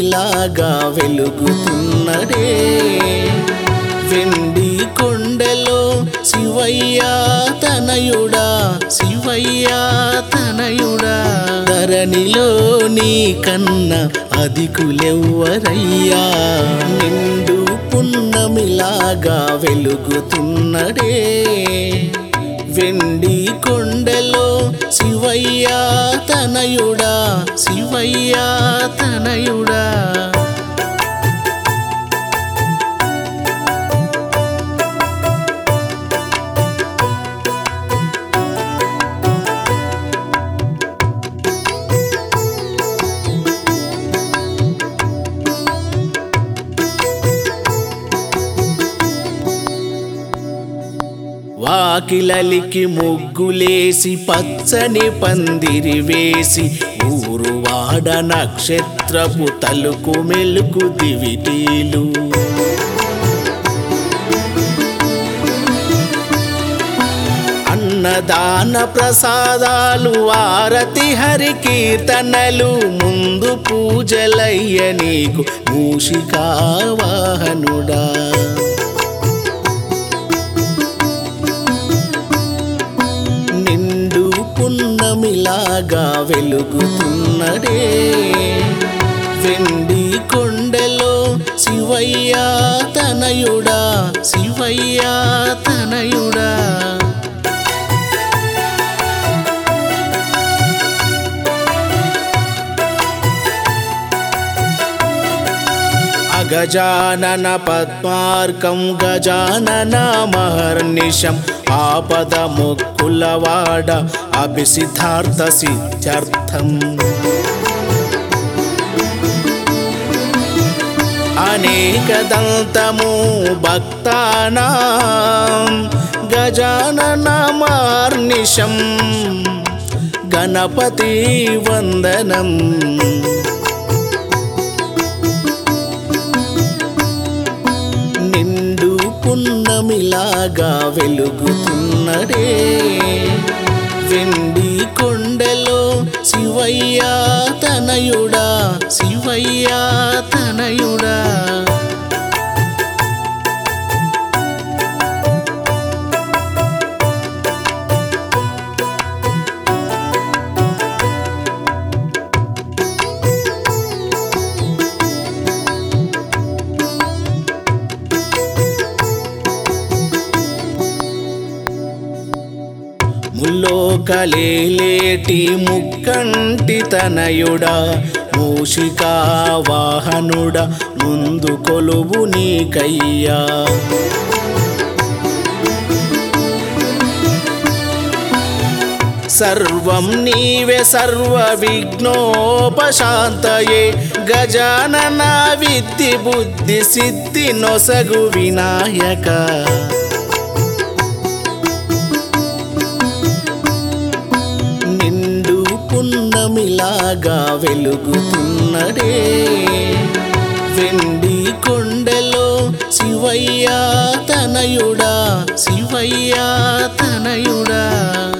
పున్నమిలాగా వెలుగుతున్నడే వెండి కొండలో శివయ్య తనయుడా శివయ్య తనయుడా ధరణిలో నీ కన్న అధికులెవ్వరయ్యా నిండు పున్నమిలాగా వెలుగుతున్నడే వెండి కొండలో శివయ్య తనయుడా శివయ్య తనయుడా వాకిలలికి ముగ్గులేసి పచ్చని పందిరి వేసి ఊరువాడ నక్షత్రపు తలుకు మెలుకు దివిటీలు అన్నదాన ప్రసాదాలు ఆరతి హరి కీర్తనలు ముందు పూజలయ్య నీకు మూషికా వాహనుడా నిండు పున్నమిలాగా వెలుగుతున్నడే వెండి కొండలో శివయ్య తనయుడా శివయ్య తనయుడా అగజానన పద్మార్కం గజానన మహర్నిశం ఆపద ముక్కులవాడ అభిసిద్ధార్థ సిద్ధ్యర్థం అనేకదంతము భక్తానాం గజానన మార్నిశం గణపతి వందనం నిండు పున్నమిలాగా వెలుగుతున్నడే వెండి కొండలో శివయ్య తనయుడా శివయ్య తనయుడా ముల్లోకలేలేటి ముక్కంటి తనయుడా మూషికా వాహనుడా ముందు కొలువు నీకయ్యా సర్వం నీవే సర్వ విఘ్నోపశాంతయే గజానన విద్ది బుద్ధి సిద్ధి నొసగు వినాయక నిండు పున్నమిలాగా వెలుగుతున్నడే వెండి కొండలో శివయ్య తనయుడా శివయ్య తనయుడా